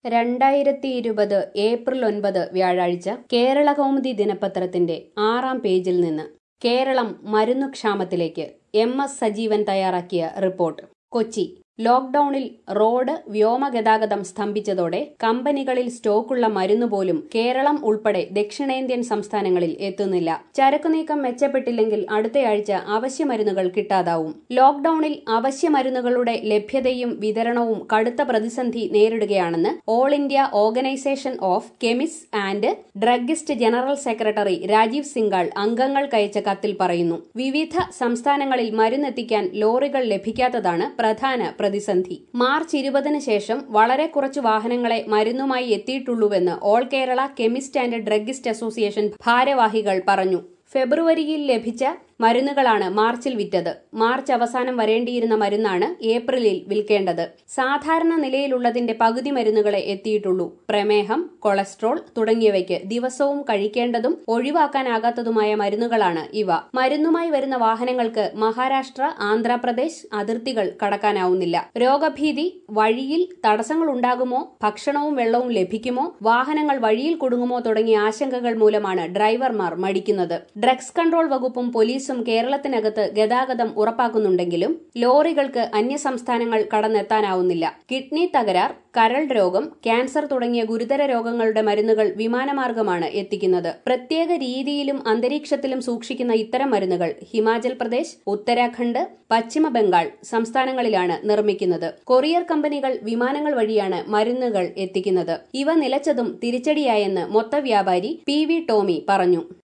രണ്ടായിരത്തി ഇരുപത് ഏപ്രിൽ ഒൻപത് വ്യാഴാഴ്ച കേരള കൗമുദി ദിനപത്രത്തിന്റെ ആറാം പേജിൽ നിന്ന് കേരളം മരുന്നുക്ഷാമത്തിലേക്ക് എം എസ് സജീവൻ തയ്യാറാക്കിയ റിപ്പോർട്ട് കൊച്ചി ലോക്ഡൌണിൽ റോഡ് വ്യോമഗതാഗതം സ്തംഭിച്ചതോടെ കമ്പനികളിൽ സ്റ്റോക്കുള്ള മരുന്ന് പോലും കേരളം ഉൾപ്പെടെ ദക്ഷിണേന്ത്യൻ സംസ്ഥാനങ്ങളിൽ എത്തുന്നില്ല ചരക്കു നീക്കം മെച്ചപ്പെട്ടില്ലെങ്കിൽ അടുത്തയാഴ്ച അവശ്യമരുന്നുകൾ കിട്ടാതാവും ലോക്ഡൌണിൽ അവശ്യമരുന്നുകളുടെ ലഭ്യതയും വിതരണവും കടുത്ത പ്രതിസന്ധി നേരിടുകയാണെന്ന് all India organisation of chemist and druggist general secretary Rajeev Singhal അംഗങ്ങൾക്കയച്ച കത്തിൽ പറയുന്നു വിവിധ സംസ്ഥാനങ്ങളിൽ മരുന്നെത്തിക്കാൻ ലോറികൾ ലഭിക്കാത്തതാണ് പ്രധാന പ്രതിസന്ധി മാർച്ച് ഇരുപതിന് ശേഷം വളരെ കുറച്ചു വാഹനങ്ങളെ മരുന്നുമായി എത്തിയിട്ടുള്ളൂവെന്ന് all Kerala chemist and druggist association ഭാരവാഹികൾ പറഞ്ഞു ഫെബ്രുവരിയിൽ ലഭിച്ച മരുന്നുകളാണ് മാർച്ചിൽ വിറ്റത് മാർച്ച് അവസാനം വരേണ്ടിയിരുന്ന മരുന്നാണ് ഏപ്രിലിൽ വിൽക്കേണ്ടത് സാധാരണ നിലയിലുള്ളതിന്റെ പകുതി മരുന്നുകളെ എത്തിയിട്ടുള്ളൂ പ്രമേഹം കൊളസ്ട്രോൾ തുടങ്ങിയവയ്ക്ക് ദിവസവും കഴിക്കേണ്ടതും ഒഴിവാക്കാനാകാത്തതുമായ മരുന്നുകളാണ് ഇവ മരുന്നുമായി വരുന്ന വാഹനങ്ങൾക്ക് മഹാരാഷ്ട്ര ആന്ധ്രാപ്രദേശ് അതിർത്തികൾ കടക്കാനാവുന്നില്ല രോഗഭീതി വഴിയിൽ തടസ്സങ്ങൾ ഉണ്ടാകുമോ ഭക്ഷണവും വെള്ളവും ലഭിക്കുമോ വാഹനങ്ങൾ വഴിയിൽ കുടുങ്ങുമോ തുടങ്ങിയ ആശങ്കകൾ മൂലമാണ് ഡ്രൈവർമാർ മടിക്കുന്നത് ഡ്രഗ്സ് കൺട്രോൾ വകുപ്പും പോലീസും കേരളത്തിനകത്ത് ഗതാഗതം ഉറപ്പാക്കുന്നുണ്ടെങ്കിലും ലോറികൾക്ക് അന്യസംസ്ഥാനങ്ങൾ കടന്നെത്താനാവുന്നില്ല കിഡ്നി തകരാർ കരൾ രോഗം ക്യാൻസർ തുടങ്ങിയ ഗുരുതര രോഗങ്ങളുടെ മരുന്നുകൾ വിമാനമാർഗമാണ് എത്തിക്കുന്നത് പ്രത്യേക രീതിയിലും അന്തരീക്ഷത്തിലും സൂക്ഷിക്കുന്ന ഇത്തരം മരുന്നുകൾ ഹിമാചൽ പ്രദേശ് ഉത്തരാഖണ്ഡ് പശ്ചിമ ബംഗാൾ സംസ്ഥാനങ്ങളിലാണ് നിർമ്മിക്കുന്നത് കൊറിയർ കമ്പനികൾ വിമാനങ്ങൾ വഴിയാണ് മരുന്നുകൾ എത്തിക്കുന്നത് ഇവ നിലച്ചതും തിരിച്ചടിയായെന്ന് മൊത്ത വ്യാപാരി പി വി ടോമി പറഞ്ഞു